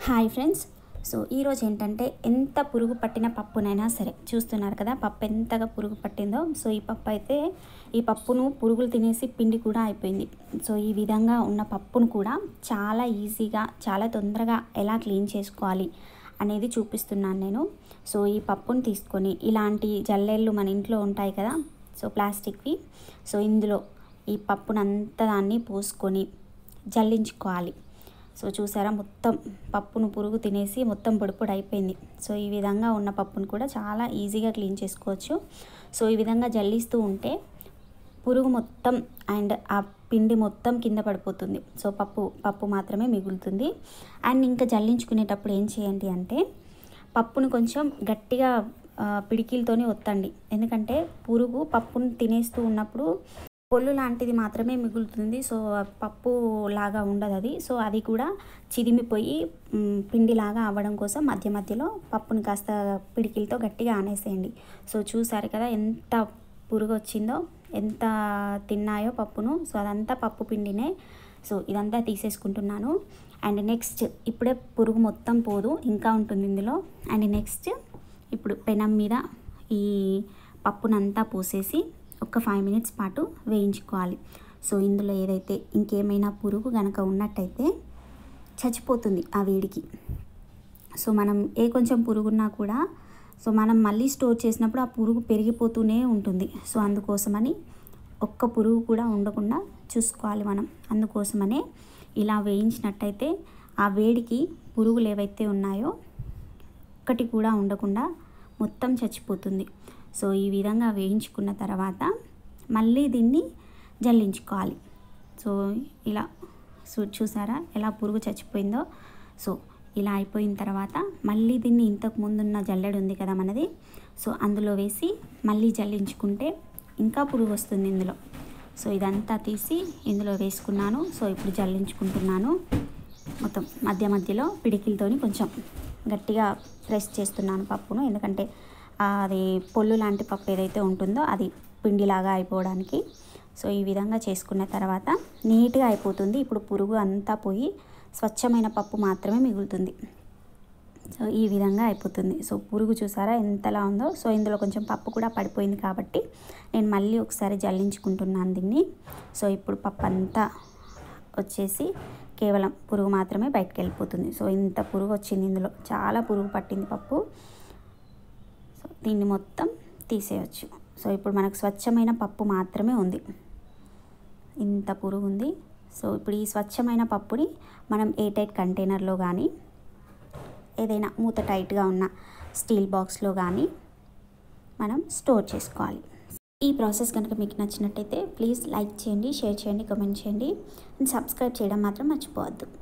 hi friends so ఈరోజు ఏంటంటే ఎంత పురుగు పట్టిన పప్పునైనా సరే చూస్తున్నారు కదా పప్పు ఎంతగా పురుగు పట్టిందో సో ఈ పప్పు అయితే ఈ పప్పును పురుగులు తినేసి పిండి కూడా అయిపోయింది సో ఈ విధంగా ఉన్న పప్పును కూడా చాలా ఈజీగా చాలా తొందరగా ఎలా క్లీన్ చేసుకోవాలి అనేది చూపిస్తున్నాను నేను సో ఈ పప్పును తీసుకొని ఇలాంటి జల్లెళ్ళు మన ఇంట్లో ఉంటాయి కదా సో ప్లాస్టిక్వి సో ఇందులో ఈ పప్పునంతా దాన్ని పోసుకొని జల్లించుకోవాలి సో చూసారా మొత్తం పప్పును పురుగు తినేసి మొత్తం పొడి పొడి అయిపోయింది సో ఈ విధంగా ఉన్న పప్పును కూడా చాలా ఈజీగా క్లీన్ చేసుకోవచ్చు సో ఈ విధంగా జల్లిస్తూ ఉంటే పురుగు మొత్తం అండ్ ఆ పిండి మొత్తం కింద పడిపోతుంది సో పప్పు పప్పు మాత్రమే మిగులుతుంది అండ్ ఇంకా జల్లించుకునేటప్పుడు ఏం చేయండి అంటే పప్పును కొంచెం గట్టిగా ఆ, పిడికిలతోని ఒత్తండి ఎందుకంటే పురుగు పప్పును తినేస్తూ ఉన్నప్పుడు పొల్లు లాంటిది మాత్రమే మిగులుతుంది సో పప్పు లాగా ఉండదు అది సో అది కూడా చిదిమిపోయి మ్, పిండిలాగా అవ్వడం కోసం మధ్య మధ్యలో పప్పుని కాస్త పిడికిలతో గట్టిగా ఆనేసేయండి సో చూసారు కదా ఎంత పురుగు వచ్చిందో ఎంత తిన్నాయో పప్పును సో అదంతా పప్పు పిండినే సో ఇదంతా తీసేసుకుంటున్నాను అండ్ నెక్స్ట్ ఇప్పుడే పురుగు మొత్తం పోదు ఇంకా ఉంటుంది ఇందులో అండ్ నెక్స్ట్ ఇప్పుడు పెనం మీద ఈ పప్పునంతా పోసేసి ఒక ఫైవ్ మినిట్స్ పాటు వేయించుకోవాలి సో ఇందులో ఏదైతే ఇంకేమైనా పురుగు కనుక ఉన్నట్టయితే చచ్చిపోతుంది ఆ వేడికి సో మనం ఏ కొంచెం పురుగున్నా కూడా సో మనం మళ్ళీ స్టోర్ చేసినప్పుడు ఆ పురుగు పెరిగిపోతూనే ఉంటుంది సో అందుకోసమని ఒక్క పురుగు కూడా ఉండకుండా చూసుకోవాలి మనం అందుకోసమనే ఇలా వేయించినట్టయితే ఆ వేడికి పురుగులు ఏవైతే ఉన్నాయో ఒక్కటి కూడా ఉండకుండా మొత్తం చచ్చిపోతుంది సో ఈ విధంగా వేయించుకున్న తర్వాత మళ్ళీ దీన్ని జల్లించుకోవాలి సో ఇలా సో చూసారా ఎలా పురుగు చచ్చిపోయిందో సో ఇలా అయిపోయిన తర్వాత మళ్ళీ దీన్ని ఇంతకు ముందున్న జల్లెడ ఉంది కదా మనది సో అందులో వేసి మళ్ళీ జల్లించుకుంటే ఇంకా పురుగు వస్తుంది ఇందులో సో ఇదంతా తీసి ఇందులో వేసుకున్నాను సో ఇప్పుడు జల్లించుకుంటున్నాను మొత్తం మధ్య మధ్యలో పిడికిలతోని కొంచెం గట్టిగా ప్రెస్ చేస్తున్నాను పప్పును ఎందుకంటే ఆ, అది పొల్లు లాంటి పప్పు ఏదైతే ఉంటుందో అది పిండిలాగా అయిపోవడానికి సో ఈ విధంగా చేసుకున్న తర్వాత నీట్గా అయిపోతుంది ఇప్పుడు పురుగు అంతా పోయి స్వచ్ఛమైన పప్పు మాత్రమే మిగులుతుంది సో ఈ విధంగా అయిపోతుంది సో పురుగు చూసారా ఎంతలా ఉందో సో ఇందులో కొంచెం పప్పు కూడా పడిపోయింది కాబట్టి నేను మళ్ళీ ఒకసారి జల్లించుకుంటున్నాను దీన్ని సో ఇప్పుడు పప్పు అంతా వచ్చేసి కేవలం పురుగు మాత్రమే బయటకు వెళ్ళిపోతుంది సో ఇంత పురుగు వచ్చింది ఇందులో చాలా పురుగు పట్టింది పప్పు సో దీన్ని మొత్తం తీసేయచ్చు సో ఇప్పుడు మనకు స్వచ్ఛమైన పప్పు మాత్రమే ఉంది ఇంత పురుగు ఉంది సో ఇప్పుడు ఈ స్వచ్ఛమైన పప్పుని మనం ఏ టైట్ కంటైనర్లో కానీ ఏదైనా మూత టైట్గా ఉన్న స్టీల్ బాక్స్లో కానీ మనం స్టోర్ చేసుకోవాలి ఈ ప్రాసెస్ కనుక మీకు నచ్చినట్టయితే ప్లీజ్ లైక్ చేయండి షేర్ చేయండి కామెంట్ చేయండి అండ్ సబ్స్క్రైబ్ చేయడం మాత్రం మర్చిపోవద్దు